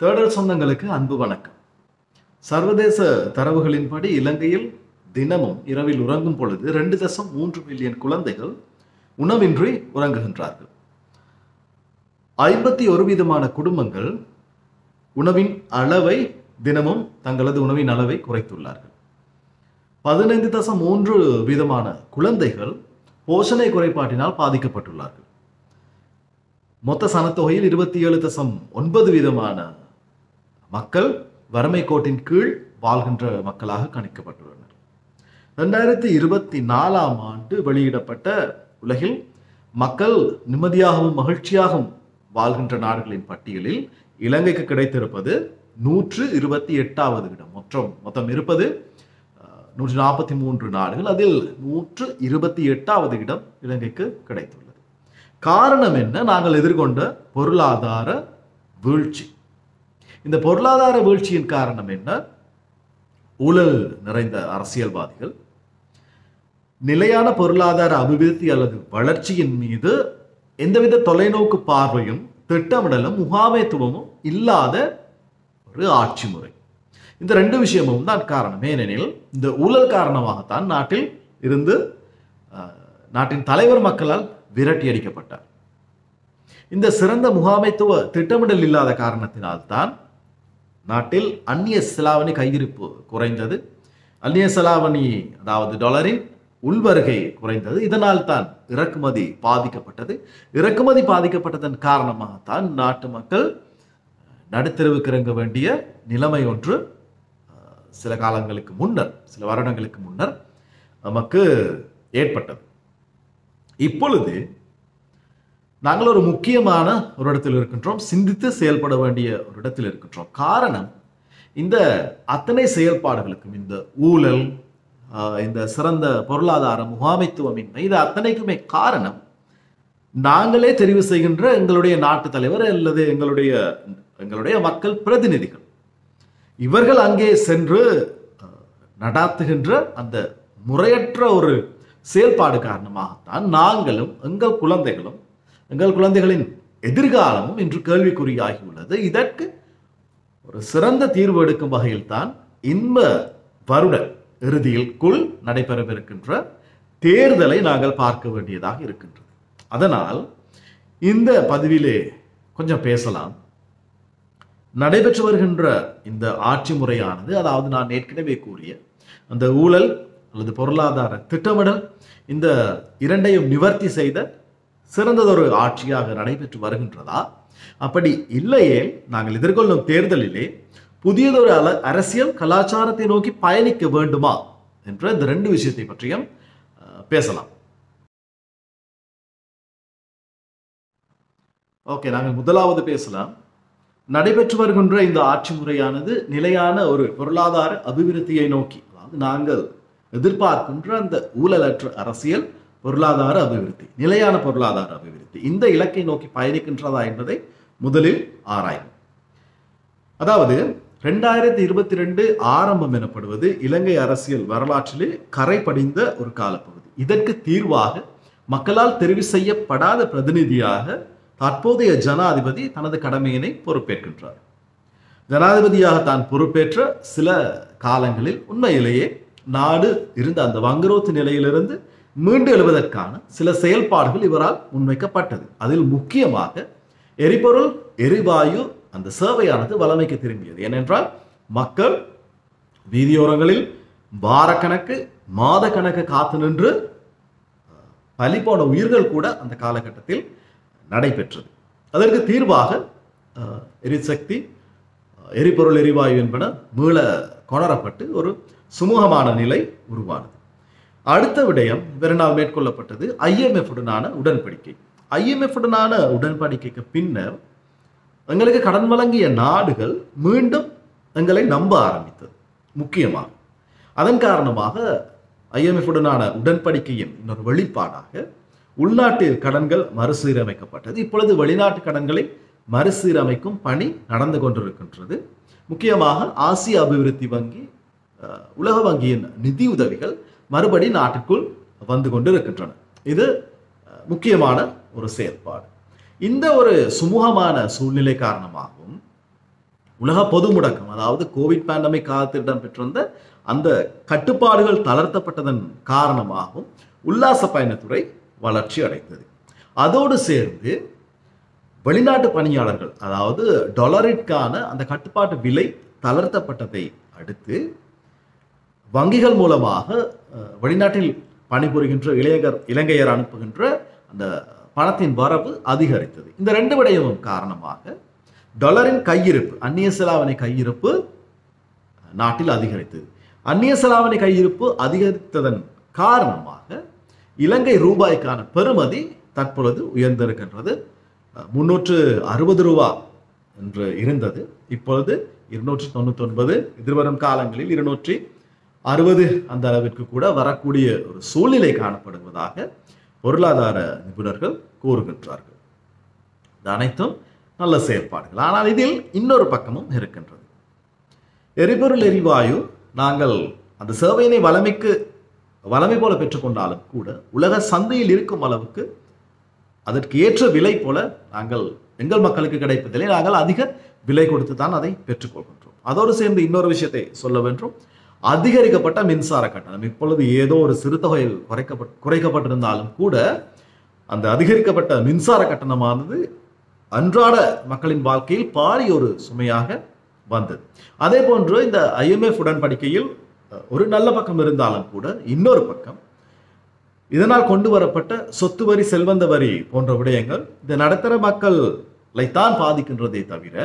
தேடல் சொந்தங்களுக்கு அன்பு வணக்கம் சர்வதேச தரவுகளின்படி இலங்கையில் தினமும் இரவில் உறங்கும் பொழுது ரெண்டு தசம் மூன்று மில்லியன் குழந்தைகள் உணவின்றி உறங்குகின்றார்கள் ஐம்பத்தி ஒரு விதமான குடும்பங்கள் உணவின் அளவை தினமும் தங்களது உணவின் அளவை குறைத்துள்ளார்கள் பதினைந்து தசம் மூன்று வீதமான குழந்தைகள் போஷணை குறைபாட்டினால் பாதிக்கப்பட்டுள்ளார்கள் மொத்த சனத்தொகையில் இருபத்தி ஏழு தசம் ஒன்பது வீதமான மக்கள் வறுமை கோட்டின் கீழ் வாழ்கின்ற மக்களாக கணிக்கப்பட்டுள்ளனர் ரெண்டாயிரத்தி இருபத்தி நாலாம் ஆண்டு வெளியிடப்பட்ட உலகில் மக்கள் நிம்மதியாகவும் மகிழ்ச்சியாகவும் வாழ்கின்ற நாடுகளின் பட்டியலில் இலங்கைக்கு கிடைத்திருப்பது நூற்று இருபத்தி எட்டாவது இடம் மொத்தம் மொத்தம் இருப்பது அஹ், நூற்றி நாற்பத்தி மூன்று நாடுகள் அதில் நூற்று இருபத்தி எட்டாவது இடம் இலங்கைக்கு கிடைத்துள்ளது காரணம் என்ன நாங்கள் எதிர்கொண்ட பொருளாதார வீழ்ச்சி இந்த பொருளாதார வீழ்ச்சியின் காரணம் என்ன ஊழல் நிறைந்த அரசியல்வாதிகள் நிலையான பொருளாதார அபிவிருத்தி அல்லது வளர்ச்சியின் மீது எந்தவித தொலைநோக்கு பார்வையும் திட்டமிடலும் முகாமைத்துவமும் இல்லாத ஒரு ஆட்சி முறை இந்த ரெண்டு விஷயமும் தான் காரணம் ஏனெனில் இந்த ஊழல் காரணமாகத்தான் நாட்டில் இருந்து அஹ், நாட்டின் தலைவர் மக்களால் விரட்டி அடிக்கப்பட்டார் இந்த சிறந்த முகாமைத்துவ திட்டமிடல் இல்லாத காரணத்தினால்தான் நாட்டில் அந்நிய செலாவணி கையிருப்பு குறைந்தது அந்நிய செலாவணி அதாவது டாலரின் உள்வருகை குறைந்தது இதனால் தான் இறக்குமதி பாதிக்கப்பட்டது இறக்குமதி பாதிக்கப்பட்டதன் காரணமாகத்தான் நாட்டு மக்கள் நடுத்தெருவுக்கு இறங்க வேண்டிய நிலைமை ஒன்று அஹ், சில காலங்களுக்கு முன்னர் சில வருடங்களுக்கு முன்னர் நமக்கு ஏற்பட்டது இப்பொழுது நாங்கள் ஒரு முக்கியமான ஒரு இடத்தில் இருக்கின்றோம் சிந்தித்து செயல்பட வேண்டிய ஒரு இடத்தில் இருக்கின்றோம் காரணம் இந்த அத்தனை செயல்பாடுகளுக்கும் இந்த ஊழல் ஆஹ், இந்த சிறந்த பொருளாதார முகாமைத்துவமின்மை இது அத்தனைக்குமே காரணம் நாங்களே தெரிவு செய்கின்ற எங்களுடைய நாட்டு தலைவர் அல்லது எங்களுடைய எங்களுடைய மக்கள் பிரதிநிதிகள் இவர்கள் அங்கே சென்று அஹ், நடாத்துகின்ற அந்த முறையற்ற ஒரு செயல்பாடு காரணமாகத்தான் நாங்களும் எங்கள் குழந்தைகளும் எங்கள் குழந்தைகளின் எதிர்காலமும் இன்று கேள்விக்குறியாகியுள்ளது இதற்கு ஒரு சிறந்த தீர்வு எடுக்கும் வகையில் தான் இந்த வருட இறுதியிற்குள் நடைபெறவிருக்கின்ற தேர்தலை நாங்கள் பார்க்க வேண்டியதாக இருக்கின்றது அதனால் இந்த பதிவிலே கொஞ்சம் பேசலாம் நடைபெற்று வருகின்ற இந்த ஆட்சி முறையானது அதாவது நான் ஏற்கனவே கூறிய அந்த ஊழல் அல்லது பொருளாதார திட்டமிடல் இந்த இரண்டையும் நிவர்த்தி செய்த சிறந்ததொரு ஆட்சியாக நடைபெற்று வருகின்றதா அப்படி இல்லையே நாங்கள் எதிர்கொள்ளும் தேர்தலிலே புதியதொரு அல அரசியல் கலாச்சாரத்தை நோக்கி பயணிக்க வேண்டுமா என்ற இந்த ரெண்டு விஷயத்தை பற்றியும் அஹ், பேசலாம் ஓகே நாங்கள் முதலாவது பேசலாம் நடைபெற்று வருகின்ற இந்த ஆட்சி முறையானது நிலையான ஒரு பொருளாதார அபிவிருத்தியை நோக்கி அதாவது நாங்கள் எதிர்பார்க்கின்ற அந்த ஊழலற்ற அரசியல் பொருளாதார அபிவிருத்தி நிலையான பொருளாதார அபிவிருத்தி இந்த இலக்கை நோக்கி பயணிக்கின்றதா என்பதை முதலில் ஆராயும் அதாவது ரெண்டாயிரத்தி இருபத்தி ரெண்டு ஆரம்பம் எனப்படுவது இலங்கை அரசியல் வரலாற்றிலே கரை படிந்த ஒரு காலப்பகுதி இதற்கு தீர்வாக மக்களால் தெரிவு செய்யப்படாத பிரதிநிதியாக தற்போதைய ஜனாதிபதி தனது கடமையினை பொறுப்பேற்கின்றார் ஜனாதிபதியாக தான் பொறுப்பேற்ற சில காலங்களில் உண்மையிலேயே நாடு இருந்த அந்த வங்குரோத்து நிலையிலிருந்து மீண்டு எழுவதற்கான சில செயல்பாடுகள் இவரால் முன்வைக்கப்பட்டது அதில் முக்கியமாக எரிபொருள் எரிவாயு அந்த சேவையானது வளமைக்கு திரும்பியது ஏனென்றால் மக்கள் வீதியோரங்களில் வாரக்கணக்கு மாத கணக்கு காத்து நின்று பலி போன உயிர்கள் கூட அந்த காலகட்டத்தில் நடைபெற்றது அதற்கு தீர்வாக அஹ், எரிசக்தி அஹ், எரிபொருள் எரிவாயு என்பன மீள கொணரப்பட்டு ஒரு சுமூகமான நிலை உருவானது அடுத்த விடயம் இவரினால் மேற்கொள்ளப்பட்டது IMF உடனான உடன்படிக்கை IMF உடனான உடன்படிக்கைக்கு பின்னர் எங்களுக்கு கடன் வழங்கிய நாடுகள் மீண்டும் எங்களை நம்ப ஆரம்பித்தது முக்கியமாக அதன் காரணமாக IMF உடனான உடன்படிக்கையின் இன்னொரு வெளிப்பாடாக உள்நாட்டு கடன்கள் மறுசீரமைக்கப்பட்டது இப்பொழுது வெளிநாட்டு கடன்களை மறுசீரமைக்கும் பணி நடந்து கொண்டிருக்கின்றது முக்கியமாக ஆசிய அபிவிருத்தி வங்கி அஹ், உலக வங்கியின் நிதி உதவிகள் மறுபடி நாட்டுக்குள் வந்து கொண்டிருக்கின்றன இது அஹ், முக்கியமான ஒரு செயல்பாடு இந்த ஒரு சுமூகமான சூழ்நிலை காரணமாகவும் உலக பொது முடக்கம் அதாவது கோவிட் பேண்டமிக் காலத்தில் இடம்பெற்றிருந்த அந்த கட்டுப்பாடுகள் தளர்த்தப்பட்டதன் காரணமாகவும் உல்லாச பயணத்துறை வளர்ச்சி அடைந்தது அதோடு சேர்ந்து வெளிநாட்டு பணியாளர்கள் அதாவது டொலரிற்கான அந்த கட்டுப்பாட்டு விலை தளர்த்தப்பட்டதை அடுத்து வங்கிகள் மூலமாக அஹ், வெளிநாட்டில் பணிபுரிகின்ற இளைஞர் இலங்கையர் அனுப்புகின்ற அந்த பணத்தின் வரவு அதிகரித்தது இந்த ரெண்டு விடயமும் காரணமாக டாலரின் கையிருப்பு அந்நிய செலாவணி கையிருப்பு நாட்டில் அதிகரித்தது அந்நிய செலாவணி கையிருப்பு அதிகரித்ததன் காரணமாக இலங்கை ரூபாய்க்கான பெறுமதி தற்பொழுது உயர்ந்திருக்கின்றது அஹ், முன்னூற்று அறுபது ரூபா என்று இருந்தது இப்பொழுது இருநூற்றி தொண்ணூத்தி ஒன்பது எதிர்வரும் காலங்களில் இருநூற்றி அறுபது அந்த அளவிற்கு கூட வரக்கூடிய ஒரு சூழ்நிலை காணப்படுவதாக பொருளாதார நிபுணர்கள் கூறுகின்றார்கள் இது அனைத்தும் நல்ல செயற்பாடுகள் ஆனால் இதில் இன்னொரு பக்கமும் இருக்கின்றது எரிபொருள் எரிவாயு நாங்கள் அந்த சேவையினை வளமைக்கு வளமை போல பெற்றுக்கொண்டாலும் கூட உலக சந்தையில் இருக்கும் அளவுக்கு அதற்கு ஏற்ற விலை போல நாங்கள் எங்கள் மக்களுக்கு கிடைப்பதில்லை நாங்கள் அதிக விலை கொடுத்து தான் அதை பெற்றுக்கொள்கின்றோம் அதோடு சேர்ந்து இன்னொரு விஷயத்தை சொல்ல வேண்டும் அதிகரிக்கப்பட்ட மின்சார கட்டணம் இப்பொழுது ஏதோ ஒரு சிறு தொகையில் குறைக்கப்பட் குறைக்கப்பட்டிருந்தாலும் கூட அந்த அதிகரிக்கப்பட்ட மின்சார கட்டணமானது அன்றாட மக்களின் வாழ்க்கையில் பாரிய ஒரு சுமையாக வந்தது அதே போன்று இந்த ஐஎம்எஃப் உடன்படிக்கையில் அஹ், ஒரு நல்ல பக்கம் இருந்தாலும் கூட இன்னொரு பக்கம் இதனால் கொண்டு வரப்பட்ட சொத்து வரி செல்வந்த வரி போன்ற விடயங்கள் இந்த நடுத்தர மக்களைத்தான் பாதிக்கின்றதே தவிர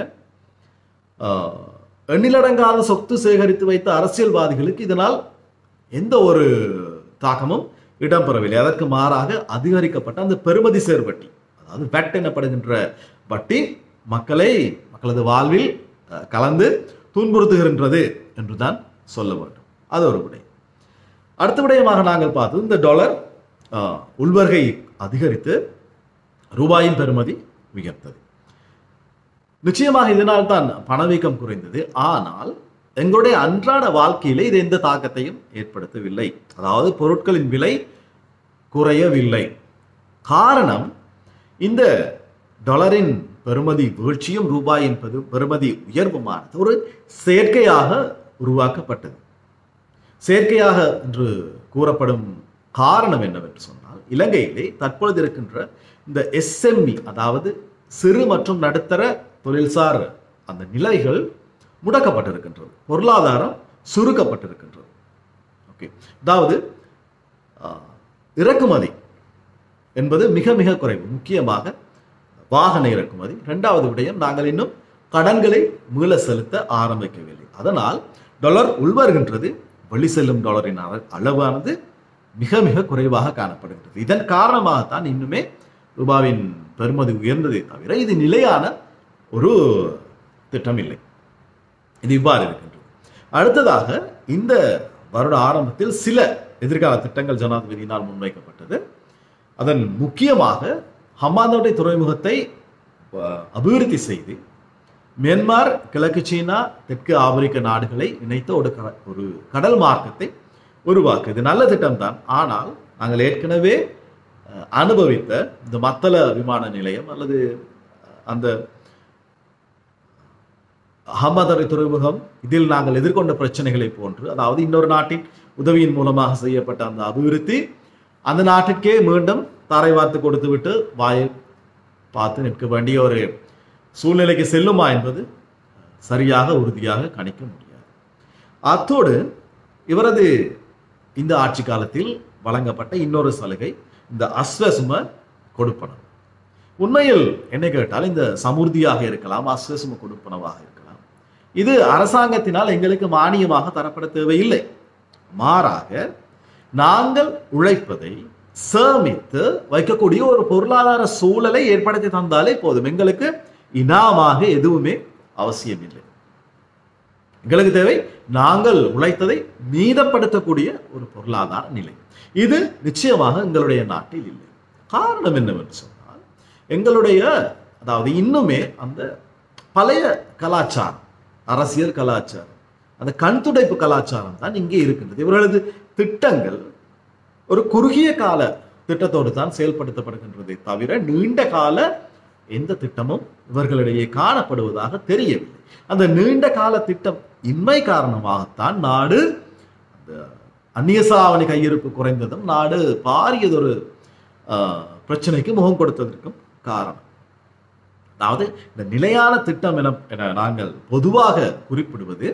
ஆஹ், எண்ணிலடங்காத சொத்து சேகரித்து வைத்த அரசியல்வாதிகளுக்கு இதனால் எந்த ஒரு தாக்கமும் இடம்பெறவில்லை அதற்கு மாறாக அதிகரிக்கப்பட்ட அந்த பெறுமதி சேர் வட்டி அதாவது வெட் எனப்படுகின்ற வட்டி மக்களை மக்களது வாழ்வில் அஹ், கலந்து துன்புறுத்துகின்றது என்றுதான் சொல்ல வேண்டும் அது ஒரு விடயம் அடுத்த விடயமாக நாங்கள் பார்த்தது இந்த டாலர் ஆஹ், உள்வர்கை அதிகரித்து ரூபாயின் பெறுமதி உயர்த்தது நிச்சயமாக இதனால் தான் பணவீக்கம் குறைந்தது ஆனால் எங்களுடைய அன்றாட வாழ்க்கையில இது எந்த தாக்கத்தையும் ஏற்படுத்தவில்லை அதாவது பொருட்களின் விலை குறையவில்லை காரணம் இந்த டாலரின் பெறுமதி வீழ்ச்சியும் ரூபாயின் பெரு பெறுமதி உயர்வுமானது ஒரு செயற்கையாக உருவாக்கப்பட்டது செயற்கையாக என்று கூறப்படும் காரணம் என்னவென்று சொன்னால் இலங்கையிலே தற்பொழுது இருக்கின்ற இந்த எஸ்எம்இ அதாவது சிறு மற்றும் நடுத்தர தொழில்சார் அந்த நிலைகள் முடக்கப்பட்டிருக்கின்றது பொருளாதாரம் சுருக்கப்பட்டிருக்கின்றது ஓகே அதாவது ஆஹ், இறக்குமதி என்பது மிக மிக குறைவு முக்கியமாக வாகன இறக்குமதி இரண்டாவது விடயம் நாங்கள் இன்னும் கடன்களை மீள செலுத்த ஆரம்பிக்கவில்லை அதனால் டாலர் உள்வருகின்றது வெளி செல்லும் டாலரின் அள- அளவானது மிக மிக குறைவாக காணப்படுகின்றது இதன் காரணமாகத்தான் இன்னுமே ரூபாவின் பெறுமதி உயர்ந்ததே தவிர இது நிலையான ஒரு திட்டம் இல்லை இது இவ்வாறு இருக்கின்றது அடுத்ததாக இந்த வருட ஆரம்பத்தில் சில எதிர்கால திட்டங்கள் ஜனாதிபதியினால் முன்வைக்கப்பட்டது அதன் முக்கியமாக ஹம்மாந்தோட்டை துறைமுகத்தை அஹ், அபிவிருத்தி செய்து மியான்மர் கிழக்கு சீனா தெற்கு ஆப்பிரிக்க நாடுகளை இணைத்த ஒரு க- ஒரு கடல் மார்க்கத்தை உருவாக்கு இது நல்ல திட்டம்தான் ஆனால் நாங்கள் ஏற்கனவே அஹ், அனுபவித்த இந்த மத்தள விமான நிலையம் அல்லது அஹ், அந்த அகமதரை துறைமுகம் இதில் நாங்கள் எதிர்கொண்ட பிரச்சனைகளை போன்று அதாவது இன்னொரு நாட்டின் உதவியின் மூலமாக செய்யப்பட்ட அந்த அபிவிருத்தி அந்த நாட்டுக்கே மீண்டும் தாரை வார்த்து கொடுத்து விட்டு வாயை பார்த்து நிற்க வேண்டிய ஒரு சூழ்நிலைக்கு செல்லுமா என்பது சரியாக உறுதியாக கணிக்க முடியாது அத்தோடு இவரது இந்த ஆட்சி காலத்தில் வழங்கப்பட்ட இன்னொரு சலுகை இந்த அஸ்வசும கொடுப்பனம் உண்மையில் என்ன கேட்டால் இந்த சமுர்த்தியாக இருக்கலாம் அஸ்வசும கொடுப்பனவாக இருக்கலாம் இது அரசாங்கத்தினால் எங்களுக்கு மானியமாக தரப்பட தேவையில்லை மாறாக நாங்கள் உழைப்பதை சேமித்து வைக்கக்கூடிய ஒரு பொருளாதார சூழலை ஏற்படுத்தி தந்தாலே போதும் எங்களுக்கு இனாமாக எதுவுமே அவசியமில்லை எங்களுக்கு தேவை நாங்கள் உழைத்ததை மீதப்படுத்தக்கூடிய ஒரு பொருளாதார நிலை இது நிச்சயமாக எங்களுடைய நாட்டில் இல்லை காரணம் என்னவென்று சொன்னால் எங்களுடைய அதாவது இன்னுமே அந்த பழைய கலாச்சாரம் அரசியல் கலாச்சாரம் அந்த கண் துடைப்பு கலாச்சாரம் தான் இங்கே இருக்கின்றது இவர்களது திட்டங்கள் ஒரு குறுகிய கால திட்டத்தோடு தான் செயல்படுத்தப்படுகின்றதை தவிர நீண்ட கால எந்த திட்டமும் இவர்களிடையே காணப்படுவதாக தெரியவில்லை அந்த நீண்ட கால திட்டம் இன்மை காரணமாகத்தான் நாடு அந்த அந்நிய சாவணி கையிருப்பு குறைந்ததும் நாடு பாரியதொரு ஆஹ், பிரச்சனைக்கு முகம் கொடுத்ததற்கும் காரணம் அதாவது இந்த நிலையான திட்டம் என என நாங்கள் பொதுவாக குறிப்பிடுவது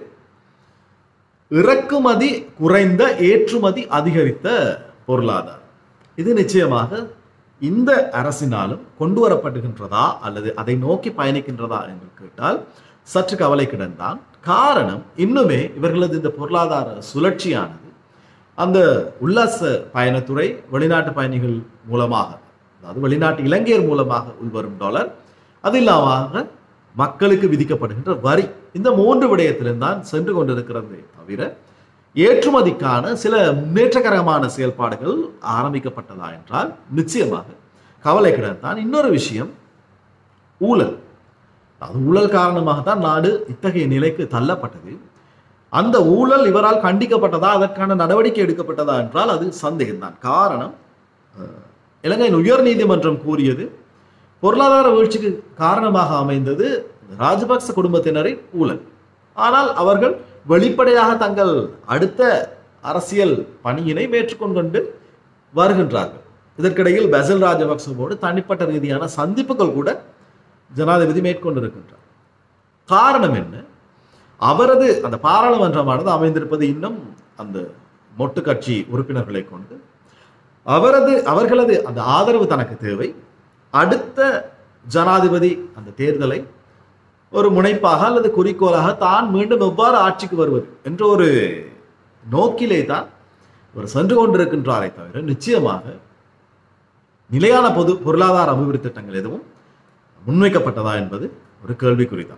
இறக்குமதி குறைந்த ஏற்றுமதி அதிகரித்த பொருளாதாரம் இது நிச்சயமாக இந்த அரசினாலும் கொண்டு வரப்படுகின்றதா அல்லது அதை நோக்கி பயணிக்கின்றதா என்று கேட்டால் சற்று கவலை கிடந்தான் காரணம் இன்னுமே இவர்களது இந்த பொருளாதார சுழற்சியானது அந்த உல்லாச பயணத்துறை வெளிநாட்டு பயணிகள் மூலமாக அதாவது வெளிநாட்டு இலங்கையர் மூலமாக உள்வரும் டாலர் அது இல்லாமல் மக்களுக்கு விதிக்கப்படுகின்ற வரி இந்த மூன்று விடயத்திலும் தான் சென்று கொண்டிருக்கிறதே தவிர ஏற்றுமதிக்கான சில முன்னேற்றகரமான செயல்பாடுகள் ஆரம்பிக்கப்பட்டதா என்றால் நிச்சயமாக கவலைக்கிடத்தான் இன்னொரு விஷயம் ஊழல் அது ஊழல் காரணமாகத்தான் நாடு இத்தகைய நிலைக்கு தள்ளப்பட்டது அந்த ஊழல் இவரால் கண்டிக்கப்பட்டதா அதற்கான நடவடிக்கை எடுக்கப்பட்டதா என்றால் அது சந்தேகம்தான் காரணம் அஹ், இலங்கையின் உயர் நீதிமன்றம் கூறியது பொருளாதார வீழ்ச்சிக்கு காரணமாக அமைந்தது ராஜபக்ச குடும்பத்தினரின் ஊழல் ஆனால் அவர்கள் வெளிப்படையாக தங்கள் அடுத்த அரசியல் பணியினை மேற்கொண்டு வருகின்றார்கள் இதற்கிடையில் பெசல் ராஜபக்சவோடு தனிப்பட்ட ரீதியான சந்திப்புகள் கூட ஜனாதிபதி மேற்கொண்டிருக்கின்றார் காரணம் என்ன அவரது அந்த பாராளுமன்றமானது அமைந்திருப்பது இன்னும் அந்த மொட்டு கட்சி உறுப்பினர்களை கொண்டு அவரது அவர்களது அந்த ஆதரவு தனக்கு தேவை அடுத்த ஜனாதிபதி அந்த தேர்தலை ஒரு முனைப்பாக அல்லது குறிக்கோளாக தான் மீண்டும் எவ்வாறு ஆட்சிக்கு வருவது என்ற ஒரு நோக்கிலே தான் ஒரு சென்று கொண்டிருக்கின்றாரே தவிர நிச்சயமாக நிலையான பொது பொருளாதார அபிவிருத்தி திட்டங்கள் எதுவும் முன்வைக்கப்பட்டதா என்பது ஒரு கேள்விக்குறிதான்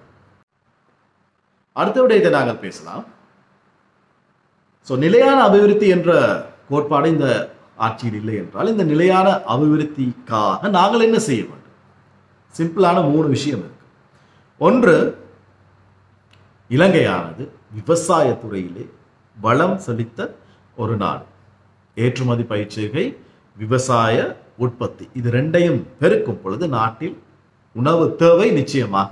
அடுத்த விடயத்தை நாங்கள் பேசலாம் ஸோ நிலையான அபிவிருத்தி என்ற கோட்பாடு இந்த ஆட்சியில் இல்லை என்றால் இந்த நிலையான அபிவிருத்திக்காக நாங்கள் என்ன செய்ய வேண்டும் சிம்பிளான மூணு விஷயம் இருக்கு ஒன்று இலங்கையானது விவசாயத்துறையிலே வளம் செழித்த ஒரு நாடு ஏற்றுமதி பயிற்சிகை விவசாய உற்பத்தி இது ரெண்டையும் பெருக்கும் பொழுது நாட்டில் உணவு தேவை நிச்சயமாக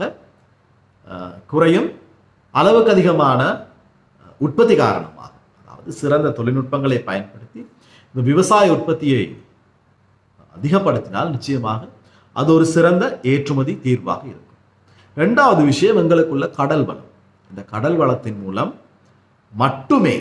அஹ், குறையும் அளவுக்கு அதிகமான அஹ், உற்பத்தி காரணமாக அதாவது சிறந்த தொழில்நுட்பங்களை பயன்படுத்தி இந்த விவசாய உற்பத்தியை அதிகப்படுத்தினால் நிச்சயமாக அது ஒரு சிறந்த ஏற்றுமதி தீர்வாக இருக்கும் ரெண்டாவது விஷயம் எங்களுக்குள்ள கடல் வளம் இந்த கடல் வளத்தின் மூலம் மட்டுமே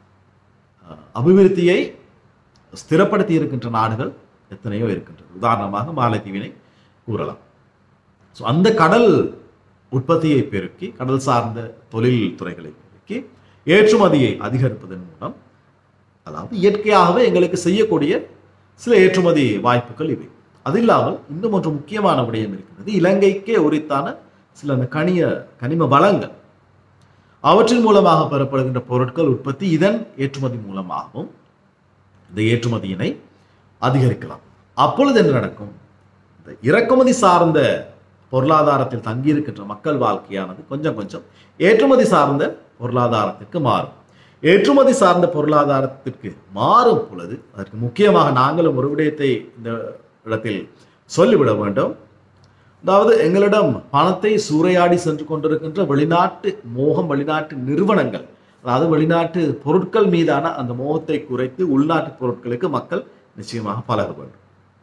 அஹ், அபிவிருத்தியை ஸ்திரப்படுத்தி இருக்கின்ற நாடுகள் எத்தனையோ இருக்கின்றது உதாரணமாக மாலத்தீவினை கூறலாம் ஸோ அந்த கடல் உற்பத்தியை பெருக்கி கடல் சார்ந்த தொழில் துறைகளை பெருக்கி ஏற்றுமதியை அதிகரிப்பதன் மூலம் அதாவது இயற்கையாகவே எங்களுக்கு செய்யக்கூடிய சில ஏற்றுமதி வாய்ப்புகள் இவை அது இல்லாமல் இன்னும் ஒன்று முக்கியமான விடயம் இருக்கிறது இலங்கைக்கே உரித்தான சில அந்த கனிய கனிம வளங்கள் அவற்றின் மூலமாக பெறப்படுகின்ற பொருட்கள் உற்பத்தி இதன் ஏற்றுமதி மூலமாகவும் இந்த ஏற்றுமதியினை அதிகரிக்கலாம் அப்பொழுது என்ன நடக்கும் இந்த இறக்குமதி சார்ந்த பொருளாதாரத்தில் தங்கியிருக்கின்ற மக்கள் வாழ்க்கையானது கொஞ்சம் கொஞ்சம் ஏற்றுமதி சார்ந்த பொருளாதாரத்திற்கு மாறும் ஏற்றுமதி சார்ந்த பொருளாதாரத்திற்கு மாறும் பொழுது அதற்கு முக்கியமாக நாங்களும் ஒரு விடயத்தை இந்த இடத்தில் சொல்லிவிட வேண்டும் அதாவது எங்களிடம் பணத்தை சூறையாடி சென்று கொண்டிருக்கின்ற வெளிநாட்டு மோகம் வெளிநாட்டு நிறுவனங்கள் அதாவது வெளிநாட்டு பொருட்கள் மீதான அந்த மோகத்தை குறைத்து உள்நாட்டு பொருட்களுக்கு மக்கள் நிச்சயமாக பழக வேண்டும்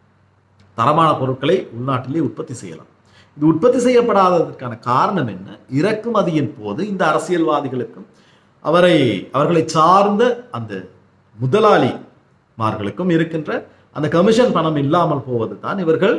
தரமான பொருட்களை உள்நாட்டிலே உற்பத்தி செய்யலாம் இது உற்பத்தி செய்யப்படாததற்கான காரணம் என்ன இறக்குமதியின் போது இந்த அரசியல்வாதிகளுக்கும் அவரை அவர்களை சார்ந்த அந்த முதலாளிமார்களுக்கும் இருக்கின்ற அந்த கமிஷன் பணம் இல்லாமல் போவது தான் இவர்கள்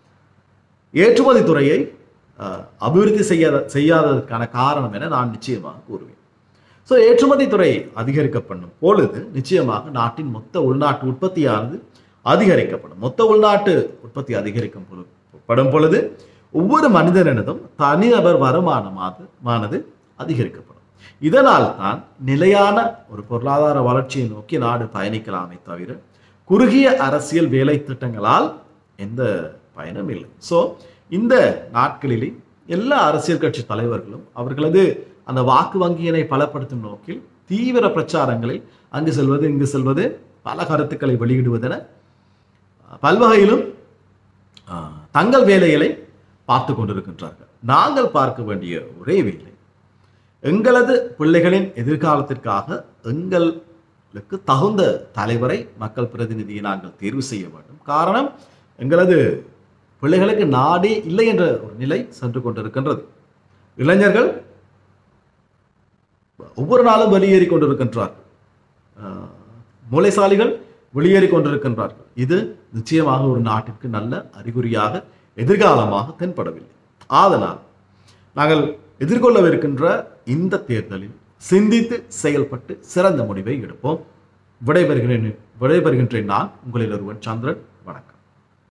ஏற்றுமதி துறையை அஹ், அபிவிருத்தி செய்யாத செய்யாததற்கான காரணம் என நான் நிச்சயமாக கூறுவேன் ஸோ ஏற்றுமதி துறை அதிகரிக்கப்படும் பொழுது நிச்சயமாக நாட்டின் மொத்த உள்நாட்டு உற்பத்தியானது அதிகரிக்கப்படும் மொத்த உள்நாட்டு உற்பத்தி அதிகரிக்கும் பொழுது படும் பொழுது ஒவ்வொரு மனிதனினதும் தனிநபர் வருமானமானது மானது அதிகரிக்கப்படும் இதனால் தான் நிலையான ஒரு பொருளாதார வளர்ச்சியை நோக்கி நாடு பயணிக்கலாமே தவிர குறுகிய அரசியல் வேலை திட்டங்களால் எந்த பயனும் இல்லை ஸோ இந்த நாட்களிலே எல்லா அரசியல் கட்சி தலைவர்களும் அவர்களது அந்த வாக்கு வங்கியினை பலப்படுத்தும் நோக்கில் தீவிர பிரச்சாரங்களில் அங்கு செல்வது இங்கு செல்வது பல கருத்துக்களை வெளியிடுவதென பல்வகையிலும் ஆஹ், தங்கள் வேலைகளை பார்த்து கொண்டிருக்கின்றார்கள் நாங்கள் பார்க்க வேண்டிய ஒரே வேலை எங்களது பிள்ளைகளின் எதிர்காலத்திற்காக எங்களுக்கு தகுந்த தலைவரை மக்கள் பிரதிநிதியை நாங்கள் தேர்வு செய்ய வேண்டும் காரணம் எங்களது பிள்ளைகளுக்கு நாடே இல்லை என்ற ஒரு நிலை சென்று கொண்டிருக்கின்றது இளைஞர்கள் ஒவ்வொரு நாளும் வெளியேறி கொண்டிருக்கின்றார்கள் ஆஹ், மூளைசாலிகள் வெளியேறி கொண்டிருக்கின்றார்கள் இது நிச்சயமாக ஒரு நாட்டிற்கு நல்ல அறிகுறியாக எதிர்காலமாக தென்படவில்லை ஆதலால் நாங்கள் எதிர்கொள்ளவிருக்கின்ற இந்த தேர்தலில் சிந்தித்து செயல்பட்டு சிறந்த முடிவை எடுப்போம் விடைபெறுகிறேன் விடைபெறுகின்றேன் நான் உங்களில் ஒருவன் சந்திரன்